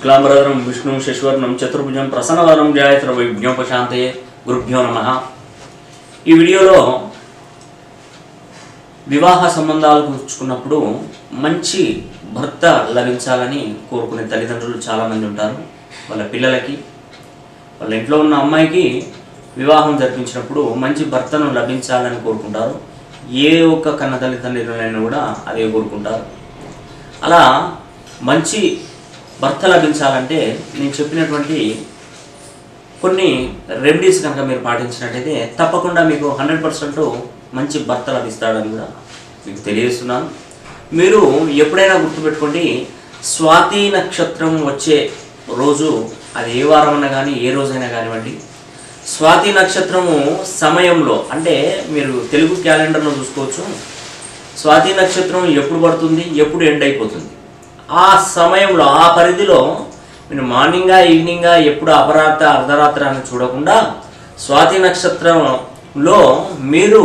శుక్లాంబరధరం విష్ణు శశివర్ణం చతుర్భుజం ప్రసన్నవరం జాయత్ర విజ్ఞోపశాంతయే గురుభ్యో నమ ఈ వీడియోలో వివాహ సంబంధాలు కూర్చుకున్నప్పుడు మంచి భర్త లభించాలని కోరుకునే తల్లిదండ్రులు చాలామంది ఉంటారు వాళ్ళ పిల్లలకి వాళ్ళ ఇంట్లో ఉన్న అమ్మాయికి వివాహం జరిపించినప్పుడు మంచి భర్తను లభించాలని కోరుకుంటారు ఏ ఒక్క కన్న తల్లిదండ్రులైనా కూడా అదే కోరుకుంటారు అలా మంచి భర్త లభించాలంటే నేను చెప్పినటువంటి కొన్ని రెమెడీస్ కనుక మీరు పాటించినట్టయితే తప్పకుండా మీకు హండ్రెడ్ పర్సెంట్ మంచి భర్త లభిస్తాడని కూడా మీకు తెలియజేస్తున్నాను మీరు ఎప్పుడైనా గుర్తుపెట్టుకోండి స్వాతి నక్షత్రం వచ్చే రోజు అది ఏ వారమైనా కానీ ఏ రోజైనా కానివ్వండి స్వాతి నక్షత్రము సమయంలో అంటే మీరు తెలుగు క్యాలెండర్లో చూసుకోవచ్చు స్వాతి నక్షత్రం ఎప్పుడు పడుతుంది ఎప్పుడు ఎండ్ అయిపోతుంది ఆ సమయంలో ఆ పరిధిలో మీరు మార్నింగా ఈవినింగా ఎప్పుడు అపరాత్ర అర్ధరాత్రి అని చూడకుండా స్వాతి నక్షత్రంలో మీరు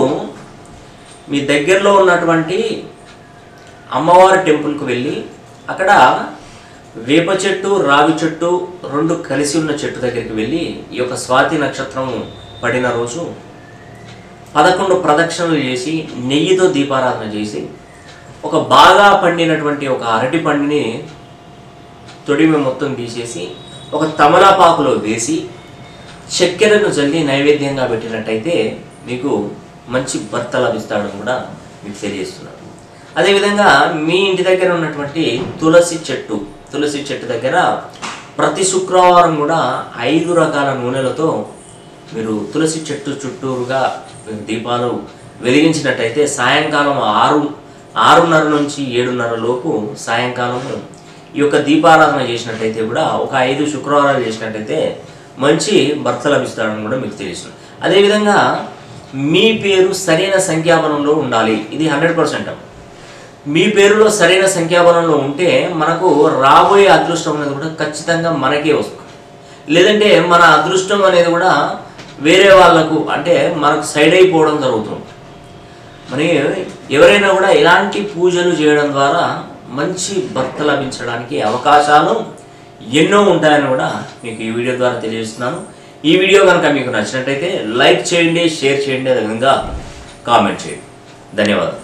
మీ దగ్గరలో ఉన్నటువంటి అమ్మవారి టెంపుల్కి వెళ్ళి అక్కడ వేప చెట్టు రావి చెట్టు రెండు కలిసి ఉన్న చెట్టు దగ్గరికి వెళ్ళి ఈ యొక్క స్వాతి నక్షత్రం పడిన రోజు పదకొండు ప్రదక్షిణలు చేసి నెయ్యితో దీపారాధన చేసి ఒక బాగా పండినటువంటి ఒక అరటి పండుని తొడిమి మొత్తం తీసేసి ఒక తమలపాకులో వేసి చక్కెరను జల్లి నైవేద్యంగా పెట్టినట్టయితే మీకు మంచి భర్త లభిస్తాడని కూడా మీకు తెలియజేస్తున్నాను అదేవిధంగా మీ ఇంటి దగ్గర ఉన్నటువంటి తులసి చెట్టు తులసి చెట్టు దగ్గర ప్రతి శుక్రవారం కూడా ఐదు రకాల నూనెలతో మీరు తులసి చెట్టు చుట్టూరుగా దీపాలు వెలిగించినట్టయితే సాయంకాలం ఆరు ఆరున్నర నుంచి ఏడున్నర లోపు సాయంకాలం ఈ యొక్క దీపారాధన చేసినట్టయితే కూడా ఒక ఐదు శుక్రవారాలు చేసినట్టయితే మంచి భర్త లభిస్తాడని కూడా మీకు తెలుస్తుంది అదేవిధంగా మీ పేరు సరైన సంఖ్యాబలంలో ఉండాలి ఇది హండ్రెడ్ పర్సెంట్ మీ పేరులో సరైన సంఖ్యాబలంలో ఉంటే మనకు రాబోయే అదృష్టం అనేది కూడా ఖచ్చితంగా మనకే వస్తుంది లేదంటే మన అదృష్టం అనేది కూడా వేరే వాళ్ళకు అంటే మనకు సైడ్ అయిపోవడం జరుగుతుంది మరి ఎవరైనా కూడా ఇలాంటి పూజలు చేయడం ద్వారా మంచి భర్త లభించడానికి అవకాశాలు ఎన్నో ఉంటాయని కూడా మీకు ఈ వీడియో ద్వారా తెలియజేస్తున్నాను ఈ వీడియో కనుక మీకు నచ్చినట్టయితే లైక్ చేయండి షేర్ చేయండి అదేవిధంగా కామెంట్ చేయండి ధన్యవాదాలు